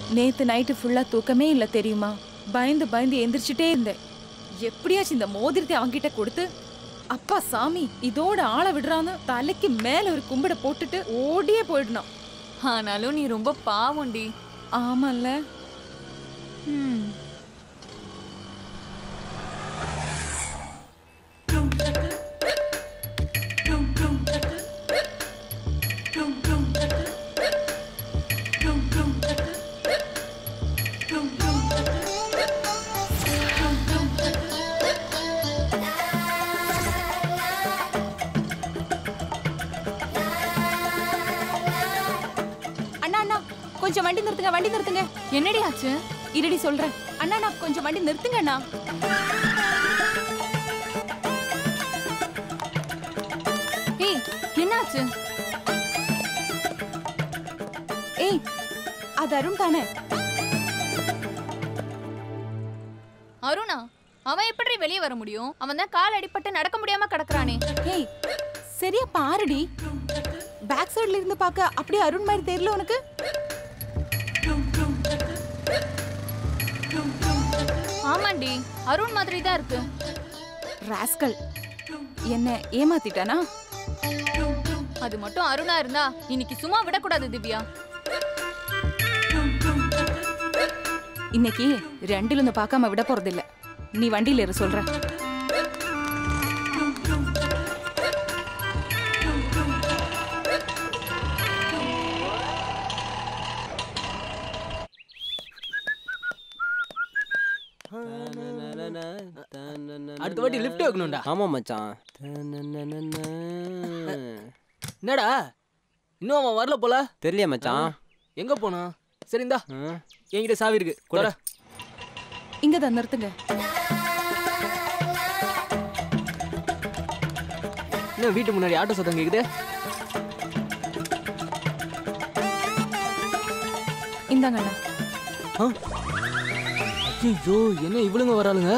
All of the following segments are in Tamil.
நேத்து நைட்டு ஃபுல்லா தூக்கமே இல்ல தெரியுமா பயந்து பயந்து எந்திரிச்சிட்டே இருந்தேன் எப்படியாச்சும் இந்த மோதிரத்தை அவன்கிட்ட கொடுத்து அப்பா சாமி இதோட ஆள விடுறான்னு தலைக்கு மேல ஒரு கும்பிட போட்டுட்டு ஓடியே போயிடணும் ஆனாலும் நீ ரொம்ப பாவம்டி ஆமால்ல ம் அண்ணா அண்ணா கொஞ்சம் வண்டி நிறுத்துங்க வண்டி நிறுத்துங்க என்னடி ஆச்சு இருடி சொல்றேன் அண்ணா அண்ணா கொஞ்சம் வண்டி நிறுத்துங்க அண்ணா ஏய் என்னாச்சு ஏய் அது அருண் தானே அருணா அவன் எப்படி வெளியே வர முடியும் அவன் தான் கால் அடிபட்டு நடக்க முடியாம கிடக்குறானே ஏய் சரியா பாருடி பேக் சைடுல இருந்து பார்க்க அப்படியே அருண் மாதிரி தெரியல உனக்கு ஆமாண்டி அருண் மாதிரி தான் இருக்கு ராஸ்கல் என்ன ஏமாத்திட்டானா அது மட்டும் அருணா இருந்தா இன்னைக்கு சும்மா விடக்கூடாது திவ்யா இன்னைக்கு ரெண்டுல இருந்து பார்க்காம விட போறதில்ல நீ வண்டியில இரு சொல்ற அடுத்த வாட்டி லிஃப்ட் வைக்கணும்டா ஆமா மச்சான் என்னடா இன்னும் அவன் வரல போல தெரியல மச்சான் எங்க போனா சரி இந்தா ஆ. என்கிட்ட சாவி இருக்கு கூட இங்க தான் நிறுத்துங்க என்ன வீட்டு முன்னாடி ஆட்டோ சத்தம் கேக்குது இந்தாங்க அண்ணா ஐயோ என்ன இவளுங்க வராளுங்க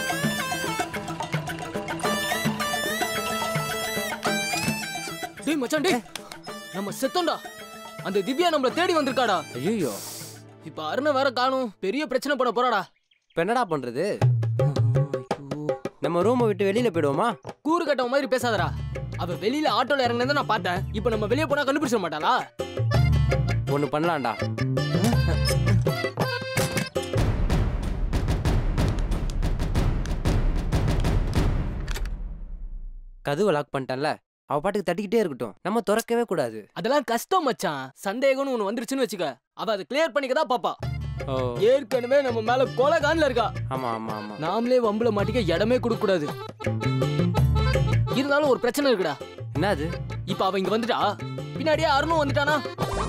டேய் மச்சான் டேய் நம்ம செத்தோம்டா அந்த திவ்யா நம்மள தேடி வந்திருக்காடா ஐயோ இப்ப அருணை வேற காணும் பெரிய பிரச்சனை பண்ண போறாடா இப்போ என்னடா பண்றது நம்ம ரூமை விட்டு வெளியில போயிடுவோமா கூறு கட்டவ மாதிரி பேசாதடா அவ வெளியில ஆட்டோல இறங்கினதை நான் பார்த்தேன் இப்போ நம்ம வெளியே போனா கண்டுபிடிச்சிட மாட்டாளா ஒன்று பண்ணலாம்டா கதவை லாக் பண்ணிட்டேன்ல அவ பாட்டுக்கு தட்டிக்கிட்டே இருக்கட்டும் நம்ம திறக்கவே கூடாது அதெல்லாம் கஷ்டம் மச்சான் சந்தேகம்னு ஒண்ணு வந்துருச்சுன்னு வச்சுக்க அவ அதை கிளியர் பண்ணிக்க தான் பாப்பா ஓ ஏற்கனவே நம்ம மேல கொலை கான்ல இருக்கா ஆமா ஆமா ஆமா நாமளே வம்புல மாட்டிக்க இடமே கொடுக்க கூடாது இருந்தாலும் ஒரு பிரச்சனை இருக்குடா என்னது இப்ப அவ இங்க வந்துட்டா பின்னாடியே அருணும் வந்துட்டானா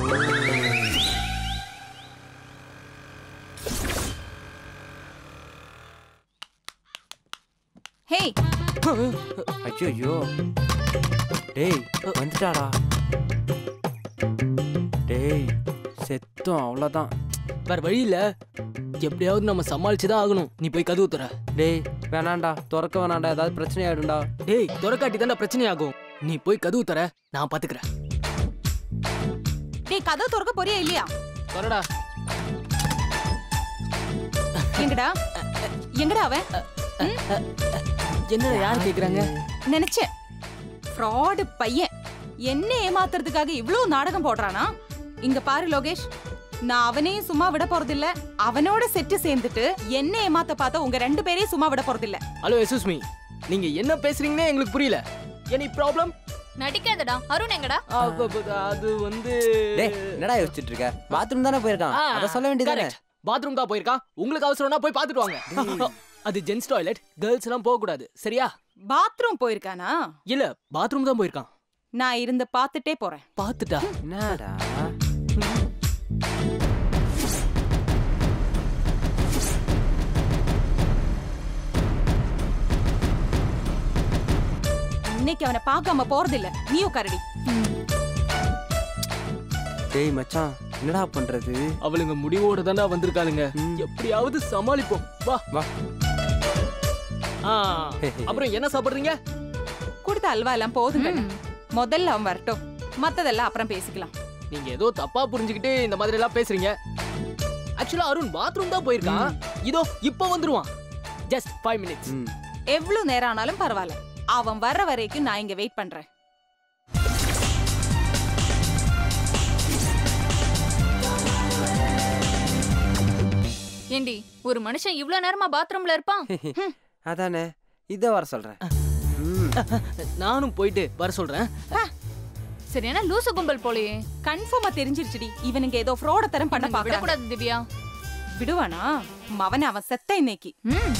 ஹேய் ஐயோ டேய் வந்துட்டாடா டேய் செத்தோம் அவ்வளோதான் வேற வழி இல்ல எப்படியாவது நம்ம சமாளிச்சுதான் ஆகணும் நீ போய் கதவு தர டேய் வேணாண்டா திறக்க வேணாண்டா ஏதாவது பிரச்சனை ஆயிடும்டா டேய் துறக்காட்டி தானே பிரச்சனை ஆகும் நீ போய் கதவு தர நான் பாத்துக்கிறேன் டேய் கதவு திறக்க போறியா இல்லையா வரடா எங்கடா எங்கடா அவன் என்ன யார் கேக்குறாங்க நினைச்சேன் ஃப்ராடு பையன் என்ன ஏமாத்துறதுக்காக இவ்ளோ நாடகம் போடுறானா இங்க பாரு லோகேஷ் நான் அவனையும் சும்மா விட போறதில்ல அவனோட செட்டு சேர்ந்துட்டு என்ன ஏமாத்த பார்த்தா உங்க ரெண்டு பேரையும் சும்மா விட போறதில்ல ஹலோ எஸ்எஸ் மீ நீங்க என்ன பேசுறீங்கன்னே எங்களுக்கு புரியல எனி ப்ராப்ளம் நடிக்காதடா அருண் எங்கடா அது வந்து டேய் என்னடா யோசிச்சுட்டு இருக்க பாத்ரூம் தானே போயிருக்கான் அத சொல்ல வேண்டியதானே பாத்ரூம் தான் போயிருக்கான் உங்களுக்கு அவசரம்னா போய் பாத்துட்டு வாங்க அது ஜென்ஸ் டாய்லெட் கேர்ள்ஸ் எல்லாம் போக கூடாது சரியா பாத்ரூம் போயிருக்கானா இல்ல பாத்ரூம் தான் போயிருக்கான் நான் இருந்து பார்த்துட்டே போறேன் பாத்துட்டா என்னடா இன்னைக்கு அவனை பார்க்காம போறதில்ல நீ உட்காரடி டேய் மச்சான் என்னடா பண்றது அவளுங்க முடிவோட தானே வந்திருக்காளுங்க ம். எப்படியாவது சமாளிப்போம் வா வா ஆ, அப்புறம் என்ன சாப்பிடுறீங்க கொடுத்த அல்வா எல்லாம் போதுங்க முதல்ல அவன் வரட்டும் மத்ததெல்லாம் அப்புறம் பேசிக்கலாம் நீங்க ஏதோ தப்பா புரிஞ்சுக்கிட்டு இந்த மாதிரி எல்லாம் பேசுறீங்க ஆக்சுவலா அருண் பாத்ரூம் தான் போயிருக்கான் இதோ இப்போ வந்துருவான் ஜஸ்ட் ஃபைவ் மினிட்ஸ் ம் எவ்வளவு நேரம் ஆனாலும் பரவாயில்ல அவன் வர்ற வரைக்கும் நான் இங்க வெயிட் பண்றேன் ஏண்டி ஒரு மனுஷன் இவ்ளோ நேரமா பாத்ரூம்ல இருப்பான் அதானே இதை வர சொல்கிறேன் ம் நானும் போயிட்டு வர சொல்றேன் சரியான லூசு கும்பல் போலயே கன்ஃபார்மா தெரிஞ்சிருச்சுடி இவனுங்க ஏதோ ஃப்ராட தரம் பண்ண நாங்க பாக்குறாங்க விடக்கூடாது திவ்யா விடுவானா மவனை அவன் செத்த இன்னைக்கு ம்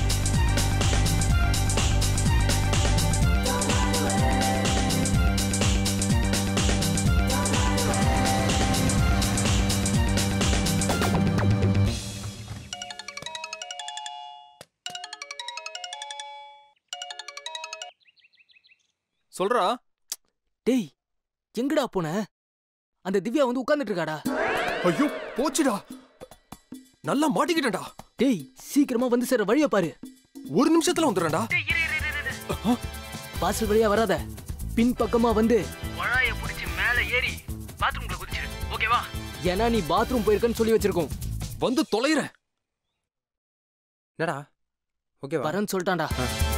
சொல்றா டேய் எங்கடா போன அந்த திவ்யா வந்து உட்கார்ந்துட்டு இருக்காடா ஐயோ போச்சுடா நல்லா மாட்டிக்கிட்டேன்டா டேய் சீக்கிரமா வந்து சேர வழிய பாரு ஒரு நிமிஷத்துல வந்துடுறேன்டா வாசல் வழியா வராத பின் பக்கமா வந்து குழாய புடிச்சு மேல ஏறி பாத்ரூம்ல குதிச்சிரு ஓகேவா ஏன்னா நீ பாத்ரூம் போயிருக்கன்னு சொல்லி வச்சிருக்கோம் வந்து தொலைறேன் என்னடா ஓகேவா வரேன்னு சொல்லிட்டான்டா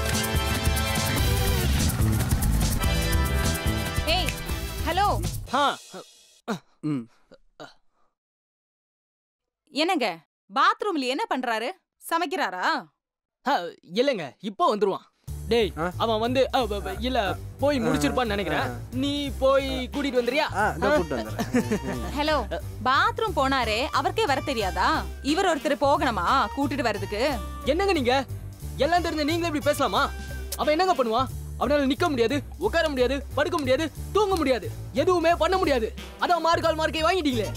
ஏய் ஹலோ ஆ, ம் என்னங்க பாத்ரூம்ல என்ன பண்றாரு சமைக்கிறாரா ஆ, இல்லைங்க இப்போ வந்துருவான் டேய் ஆ? அவன் வந்து அ, ப, ப, இல்ல போய் முடிச்சிருப்பான்னு நினைக்கிறேன் நீ போய் கூட்டிட்டு வந்துறியா ஆ இந்த கூட்டு வந்துடுறேன் ஹலோ பாத்ரூம் போனாரே அவருக்கே வர தெரியாதா இவர் ஒருத்தர் போகணுமா கூட்டிட்டு வர்றதுக்கு என்னங்க நீங்க எல்லாம் தெரிஞ்ச நீங்களே இப்படி பேசலாமா அவன் என்னங்க பண்ணுவான் அவனால நிக்க முடியாது உட்கார முடியாது படுக்க முடியாது தூங்க முடியாது எதுவுமே பண்ண முடியாது அதான் மார்க்கால் மார்க்கை வாங்கிட்டீங்களே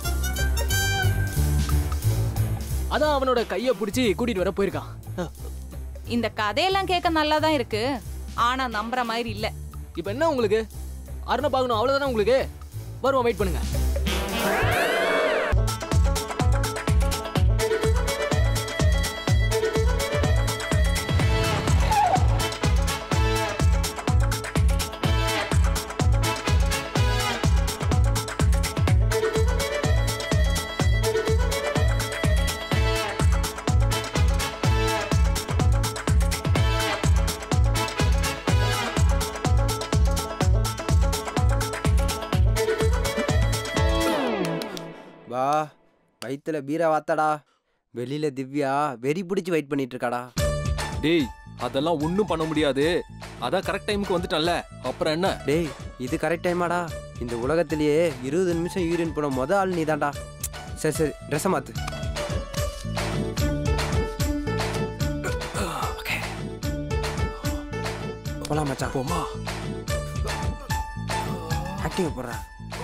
அதான் அவனோட கைய பிடிச்சி கூட்டிட்டு வர போயிருக்கான் அஹ், இந்த கதையெல்லாம் கேட்க நல்லா தான் இருக்கு ஆனா நம்புற மாதிரி இல்ல இப்ப என்ன உங்களுக்கு அருணை பார்க்கணும் அவ்வளவுதானே உங்களுக்கு வருவோம் வெயிட் பண்ணுங்க வா வயித்துல பீரா வாத்தடா வெளியில திவ்யா வெறி பிடிச்சி வெயிட் பண்ணிட்டு இருக்காடா டேய் அதெல்லாம் ஒண்ணும் பண்ண முடியாது அதான் கரெக்ட் டைமுக்கு வந்துட்டேன்ல அப்புறம் என்ன டேய் இது கரெக்ட் டைமாடா இந்த உலகத்திலேயே இருபது நிமிஷம் யூரின் போன மொத ஆள் நீதான்டா சரி சரி ட்ரெஸ்ஸை மாத்து போலாம் மச்சான் போமா ஆக்டிவ் போடுறா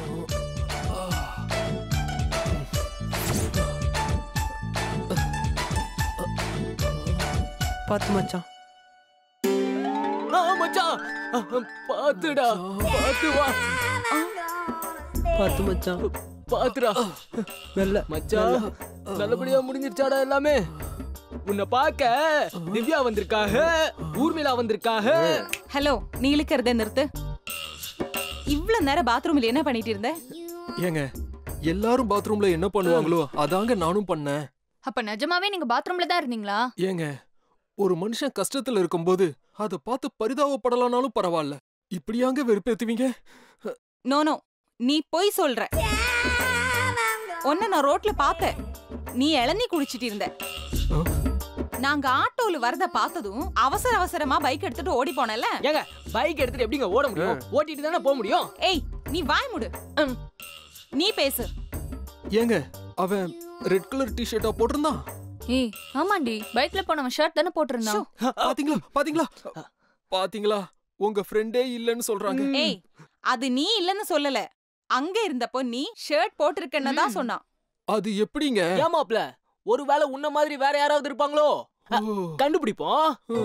பார்த்து மச்சான் ஆ, மச்சான் அஹ், பாத்துடா பாத்து வா பார்த்து மச்சான் பாத்துடா மெல்ல மச்சான் நல்லபடியா முடிஞ்சிருச்சாடா எல்லாமே உன்னை பார்க்க திவ்யா வந்திருக்காக ஊர்மிளா வந்திருக்காக ஹலோ நீ இழுக்கிறத நிறுத்து இவ்வளவு நேரம் பாத்ரூம்ல என்ன பண்ணிட்டு இருந்த ஏங்க எல்லாரும் பாத்ரூம்ல என்ன பண்ணுவாங்களோ அதாங்க நானும் பண்ணேன் அப்ப நிஜமாவே நீங்க பாத்ரூம்ல தான் இருந்தீங்களா ஏங்க ஒரு மனுஷன் கஷ்டத்துல இருக்கும்போது அதை பார்த்து பரிதாபப்படலானாலும் பரவாயில்ல இப்படியாங்க வெறுப்பேத்துவீங்க நோ நோ நீ பொய் சொல்ற உன்னை நான் ரோட்ல பார்த்தேன் நீ இளநீ குடிச்சிட்டு இருந்த ஆ? நாங்க ஆட்டோல வரத பார்த்ததும் அவசர அவசரமா பைக் எடுத்துட்டு ஓடி போனல ஏங்க பைக் எடுத்துட்டு எப்படிங்க ஓட முடியும் ஓட்டிட்டு தானே போக முடியும் ஏய் நீ வாய் முடு ம். நீ பேசு ஏங்க அவன் ரெட் கலர் டிஷர்ட்டா போட்டிருந்தான் ஏய் ஆமாண்டி பைக்ல போனவன் ஷர்ட் தானே போட்டிருந்தான் பாத்தீங்களா பாத்தீங்களா பாத்தீங்களா உங்க ஃப்ரெண்டே இல்லன்னு சொல்றாங்க ஏய் அது நீ இல்லன்னு சொல்லல அங்க இருந்தப்போ நீ ஷர்ட் போட்டிருக்கன்னு தான் சொன்னான் அது எப்படிங்க ஏமாப்ல ஒருவேளை உன்ன மாதிரி வேற யாராவது இருப்பாங்களோ அ, ஓ, கண்டுபிடிப்போம் ஓ.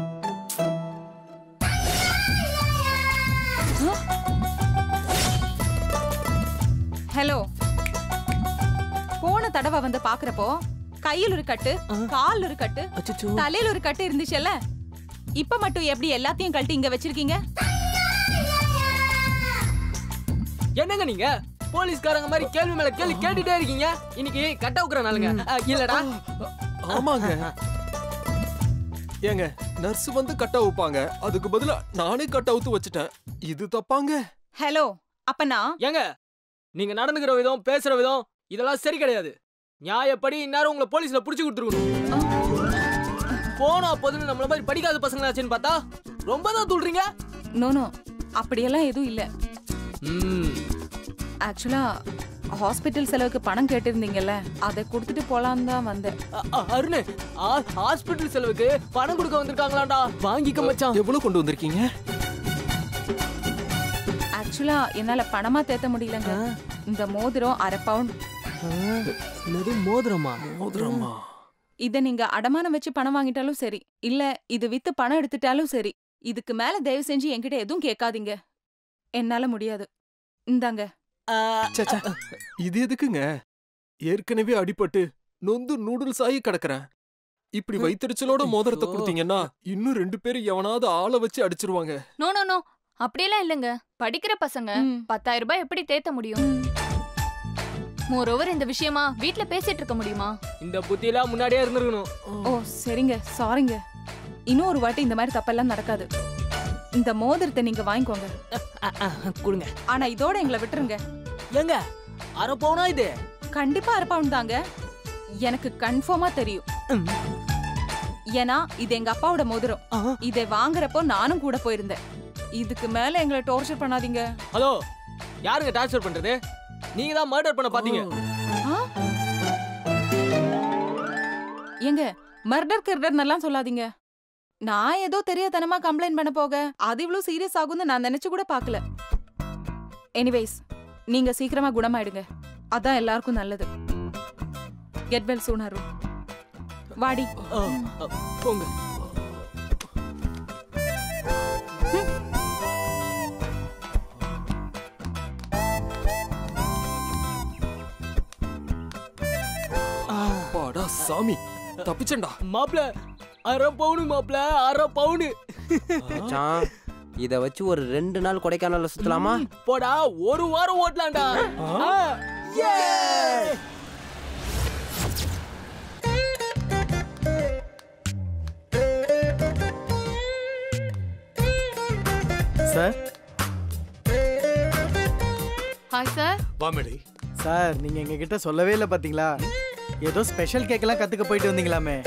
ஹலோ போன தடவை வந்து பாக்குறப்போ கையில் ஒரு கட்டு கால் ஒரு கட்டு அச்சச்சோ தலையில ஒரு கட்டு இருந்துச்சுல்ல இப்ப மட்டும் எப்படி எல்லாத்தையும் கழட்டி இங்க வச்சிருக்கீங்க என்னங்க நீங்க போலீஸ்காரங்க மாதிரி கேள்வி மேல கேள்வி கேட்டுட்டே இருக்கீங்க இன்னைக்கு கட்ட உக்குற நாளுங்க அஹ், இல்லடா ஆமாங்க ஏங்க நர்ஸ் வந்து கட்ட வைப்பாங்க அதுக்கு பதிலா நானே கட்ட அவுத்து வச்சுட்டேன் இது தப்பாங்க ஹலோ அப்பனா ஏங்க நீங்க நடந்துக்கிற விதம் பேசுற விதம் இதெல்லாம் சரி கிடையாது நியாயப்படி இந்நேரம் உங்களை போலீஸ்ல புடிச்சு கொடுத்துருக்கணும் போனா போதுன்னு நம்மள மாதிரி படிக்காத பசங்களாச்சுன்னு பார்த்தா ரொம்ப தான் துள்றீங்க நோ நோ அப்படியெல்லாம் எதுவும் இல்ல ம் ஆக்சுவலா ஹாஸ்பிட்டல் செலவுக்கு பணம் கேட்டிருந்தீங்கல்ல அதை கொடுத்துட்டு போலான்னு தான் வந்தேன் அ- அ- அருண் ஆ- ஹாஸ்பிட்டல் செலவுக்கு பணம் கொடுக்க வந்திருக்காங்களாடா வாங்கிக்க மச்சான் எவ்வளவு கொண்டு வந்திருக்கீங்க ஆக்சுவலா என்னால பணமா தேத்த முடியலங்க இந்த மோதிரம் அரை பவுன் என்னது மோதிரமா மோதிரமா இத நீங்க அடமானம் வச்சு பணம் வாங்கிட்டாலும் சரி இல்ல இது வித்து பணம் எடுத்துட்டாலும் சரி இதுக்கு மேல தயவு செஞ்சு என்கிட்ட எதுவும் கேட்காதீங்க என்னால முடியாது இந்தாங்க ச்சே, ச்சே. இது எதுக்குங்க ஏற்கனவே அடிபட்டு நொந்து நூடுல்ஸ் ஆகி கிடக்குறேன் இப்படி வைத்தறிச்சலோட மோதிரத்தை ஐயோ. கொடுத்தீங்கன்னா இன்னும் ரெண்டு பேரும் எவனாவது ஆளை வச்சு அடிச்சிருவாங்க நோ நோ நோ அப்படியெல்லாம் இல்லைங்க படிக்கிற பசங்க ம். பத்தாயிரம் ரூபாய் எப்படி தேத்த முடியும் மோரோவர் இந்த விஷயமா வீட்ல பேசிட்டு இருக்க முடியுமா இந்த புத்தியெல்லாம் முன்னாடியே இருந்திருக்கணும் ஓ சரிங்க சாரிங்க இன்னும் ஒரு வாட்டி இந்த மாதிரி தப்பெல்லாம் நடக்காது இந்த மோதிரத்தை நீங்க வாங்கிக்கோங்க அ, அ, கொடுங்க ஆனா இதோட எங்களை விட்டுருங்க ஏங்க அரை பவுனா இது கண்டிப்பா அரை பவுன் தாங்க எனக்கு கன்ஃபார்மா தெரியும் ம். ஏன்னா இது எங்க அப்பாவோட மோதிரம் ஆ. இதை வாங்குறப்போ நானும் கூட போயிருந்தேன் இதுக்கு மேல எங்களை டார்ச்சர் பண்ணாதீங்க ஹலோ யாருங்க டார்ச்சர் பண்றது நீங்க தான் மர்டர் பண்ண பாத்தீங்க ஆ? ஏங்க மர்டர் கிர்டர் எல்லாம் சொல்லாதீங்க நான் ஏதோ தெரியாதனமா கம்ப்ளைண்ட் பண்ண போக அது இவ்வளவு சீரியஸ் ஆகும்னு நான் நினைச்சு கூட பார்க்கல எனிவேஸ் நீங்க சீக்கிரமா குணமாயிடுங்க அதான் எல்லாருக்கும் நல்லது கெட் வெல் சூன் அருண் வாடி ஆ, ஆ, போங்க பாடா சாமி தப்பிச்சண்டா மாப்ள அரை பவுனு மாப்ள அரை பவுனு மச்சான் இத வச்சு ஒரு ரெண்டு நாள் கொடைக்கானல்ல சுத்தலாமா போடா ஒரு வாரம் ஓட்டலாம்டா ஆ, yeah! சார் ஹாய் சார் வாமேடி சார் நீங்க எங்க கிட்ட சொல்லவே இல்லை பாத்தீங்களா ஏதோ ஸ்பெஷல் கேக்கெல்லாம் கத்துக்க போயிட்டு வந்தீங்களாமே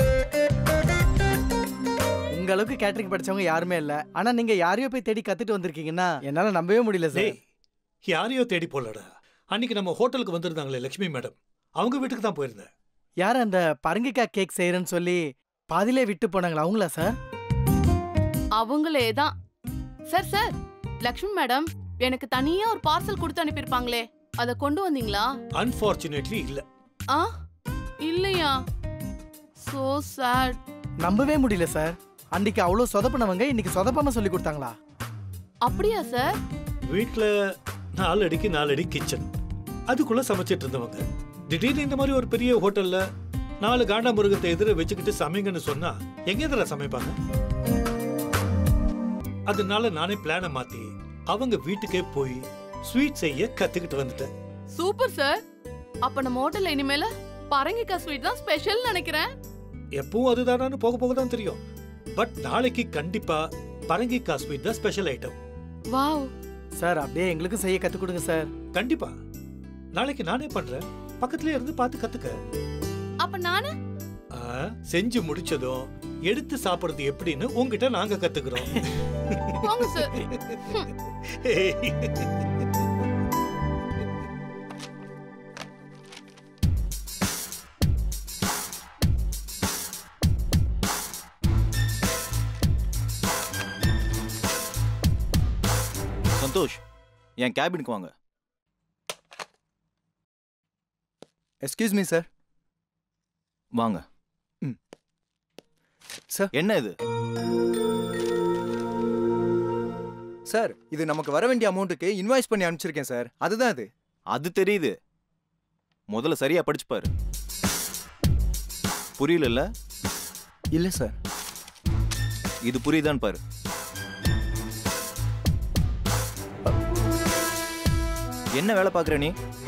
உங்க அளவுக்கு கேட்டரிங் படிச்சவங்க யாருமே இல்ல ஆனா நீங்க யாரையோ போய் தேடி கத்துட்டு வந்திருக்கீங்கன்னா என்னால நம்பவே முடியல டேய் சார் யாரையோ தேடி போலடா அன்னைக்கு நம்ம ஹோட்டலுக்கு வந்திருந்தாங்களே லட்சுமி மேடம் அவங்க வீட்டுக்கு தான் போயிருந்தேன் யார் அந்த பரங்கிக்காய் கேக் செய்யறேன்னு சொல்லி பாதியிலே விட்டு போனாங்களா அவங்களா சார் அவங்களே தான் சார் சார் லக்ஷ்மி மேடம் எனக்கு தனியா ஒரு பார்சல் கொடுத்து அனுப்பியிருப்பாங்களே அதை கொண்டு வந்தீங்களா அன்பார்ச்சுனேட்லி இல்ல ஆ இல்லையா சோ சேட் நம்பவே முடியல சார் அன்னைக்கு அவ்வளோ சொதப்பினவங்க இன்னைக்கு சொதப்பாம சொல்லி கொடுத்தாங்களா அப்படியா சார் வீட்ல நாலு அடிக்கு நாலு அடி கிச்சன் அதுக்குள்ள சமைச்சிட்டு இருந்தவங்க திடீர்னு இந்த மாதிரி ஒரு பெரிய ஹோட்டல்ல நாலு காண்டாமிருகத்தை எதிர வச்சுக்கிட்டு சமைங்கன்னு சொன்னா எங்க எதிர சமைப்பாங்க அதனால நானே பிளானை மாத்தி அவங்க வீட்டுக்கே போய் ஸ்வீட் செய்ய கத்துக்கிட்டு வந்துட்டேன் சூப்பர் சார் அப்ப நம்ம ஹோட்டல்ல இனிமேல பரங்கிக்காய் ஸ்வீட் தான் ஸ்பெஷல் நினைக்கிறேன் எப்பவும் அதுதானான்னு போக போக தான் தெரியும் பட் நாளைக்கு கண்டிப்பா பரங்கிக்காய் ஸ்வீட் தான் ஸ்பெஷல் ஐட்டம் வாவ் சார் அப்படியே எங்களுக்கும் செய்ய கத்து கொடுங்க சார் கண்டிப்பா நாளைக்கு நானே பண்றேன் பக்கத்துலயே இருந்து பார்த்து கத்துக்க அப்ப நானு ஆ, செஞ்சு முடிச்சதும் எடுத்து சாப்பிடுறது எப்படின்னு உங்ககிட்ட நாங்க கத்துக்கிறோம் போங்க சார் சந்தோஷ் என் கேபினுக்கு வாங்க எஸ்கியூஸ் மீ சார் வாங்க சார் என்ன இது சார் இது நமக்கு வர வேண்டிய அமௌண்ட்டுக்கு இன்வாய்ஸ் பண்ணி அனுப்பிச்சிருக்கேன் சார் அதுதான் அது அது தெரியுது முதல்ல சரியா படிச்சு பாரு புரியலல்ல இல்லை சார் இது புரியுதான்னு பாரு என்ன வேலை பார்க்குற நீ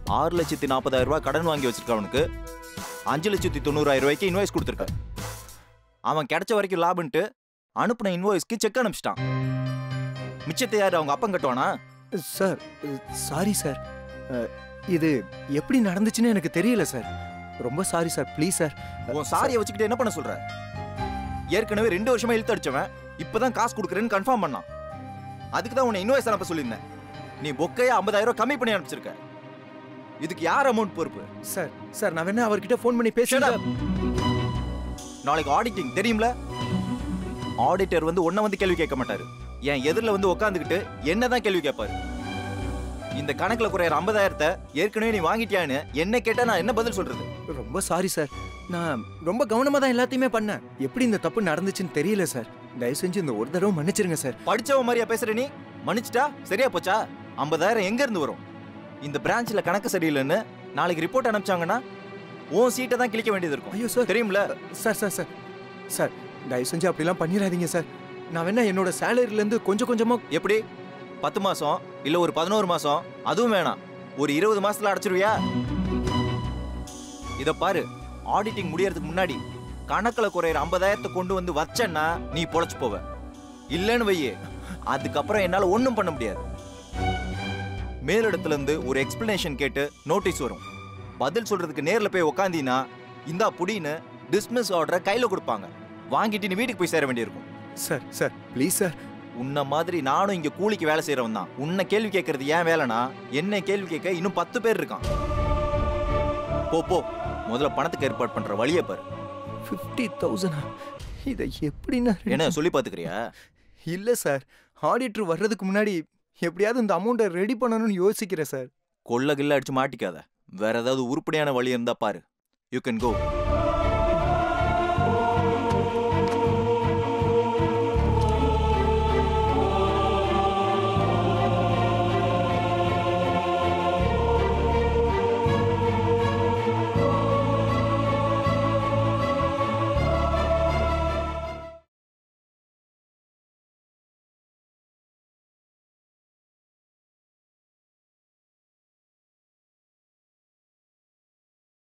ஆறு லட்சத்தி நாற்பதாயிரம் ரூபாய் கடன் வாங்கி வச்சிருக்கவனுக்கு அஞ்சு லட்சத்தி தொண்ணூறாயிரம் ரூபாய்க்கு இன்வாய்ஸ் கொடுத்துருக்க அவன் கிடைச்ச வரைக்கும் லாபன்ட்டு அனுப்புன இன்வாய்ஸ்க்கு செக் அனுப்பிச்சிட்டான் மிச்சத்தை யார் அவங்க அப்பன் கட்டுவானா சார் சாரி சார் அஹ், இது எப்படி நடந்துச்சுன்னு எனக்கு தெரியல சார் ரொம்ப சாரி சார் ப்ளீஸ் சார் உன் சாரியை வச்சுக்கிட்டு என்ன பண்ண சொல்ற ஏற்கனவே ரெண்டு வருஷமா இழுத்து அடிச்சவன் இப்பதான் காசு கொடுக்குறேன்னு கன்ஃபார்ம் பண்ணான் அதுக்கு தான் உன்னை இன்வாய்ஸ் அனுப்ப சொல்லியிருந்தேன் நீ பொக்கையா ஐம்பதாயிரம் ரூபாய் கம்மி பண்ணி அனுப்பிச்சிருக்க இதுக்கு யார் அமௌண்ட் பொறுப்பு சார் சார் நான் வேணா அவர்கிட்ட ஃபோன் பண்ணி Shut பேசுறேன் up. நாளைக்கு ஆடிட்டிங் தெரியும்ல ஆடிட்டர் வந்து உன்னை வந்து கேள்வி கேட்க மாட்டாரு என் எதிரில் வந்து உட்காந்துக்கிட்டு என்னதான் கேள்வி கேட்பாரு இந்த கணக்குல குறையிற ஐம்பதாயிரத்தை ஏற்கனவே நீ வாங்கிட்டியான்னு என்ன கேட்டா நான் என்ன பதில் சொல்றது ரொம்ப சாரி சார் நான் ரொம்ப கவனமா தான் எல்லாத்தையுமே பண்ணேன் எப்படி இந்த தப்பு நடந்துச்சுன்னு தெரியல சார் தயவு செஞ்சு இந்த ஒரு தடவை மன்னிச்சிருங்க சார் படிச்சவன் மாதிரியா பேசுற நீ மன்னிச்சிட்டா சரியா போச்சா ஐம்பதாயிரம் எங்க இருந்து வரும் இந்த பிரான்ச்ல கணக்கு சரியில்லைன்னு நாளைக்கு ரிப்போர்ட் அனுப்பிச்சாங்கன்னா உன் சீட்டை தான் கிழிக்க வேண்டியது இருக்கும் ஐயோ சார் தெரியும்ல சார் சார் சார் சார் தயவு செஞ்சு அப்படிலாம் பண்ணிடாதீங்க சார் நான் வேணா என்னோட சேலரில இருந்து கொஞ்சம் கொஞ்சமா எப்படி பத்து மாசம் இல்ல ஒரு பதினோரு மாசம் அதுவும் வேணாம் ஒரு இருபது மாசத்துல அடைச்சிருவியா இத பாரு ஆடிட்டிங் முடியறதுக்கு முன்னாடி கணக்குல குறையிற ஐம்பதாயிரத்தை கொண்டு வந்து வச்சேன்னா நீ பொழைச்சு போவ இல்லைன்னு வையே அதுக்கப்புறம் என்னால ஒண்ணும் பண்ண முடியாது மேலிடத்துல இருந்து ஒரு எக்ஸ்பிளனேஷன் கேட்டு நோட்டீஸ் வரும் பதில் சொல்றதுக்கு நேர்ல போய் உக்காந்தீங்கன்னா இந்தா புடின்னு டிஸ்மிஸ் ஆர்டரை கையில கொடுப்பாங்க வாங்கிட்டு நீ வீட்டுக்கு போய் சேர வேண்டியிருக்கும் சார் சார் ப்ளீஸ் சார் உன்ன மாதிரி நானும் இங்க கூலிக்கு வேலை செய்யறவன் தான் உன்னை கேள்வி கேட்கறது ஏன் வேலைனா என்ன கேள்வி கேட்க இன்னும் பத்து பேர் இருக்கான் போ போ முதல்ல பணத்துக்கு ஏற்பாடு பண்ற வழியை பாரு ஃபிஃப்டி தௌசண்டா இதை எப்படி நான் என்ன சொல்லி பாத்துக்கிறியா இல்லை சார் ஆடிட்டர் வர்றதுக்கு முன்னாடி எப்படியாவது இந்த அமௌண்ட்டை ரெடி பண்ணணும்னு யோசிக்கிறேன் சார் கொள்ள கில்ல அடிச்சு மாட்டிக்காத வேற ஏதாவது உருப்படியான வழி இருந்தா பாரு யூ கேன் கோ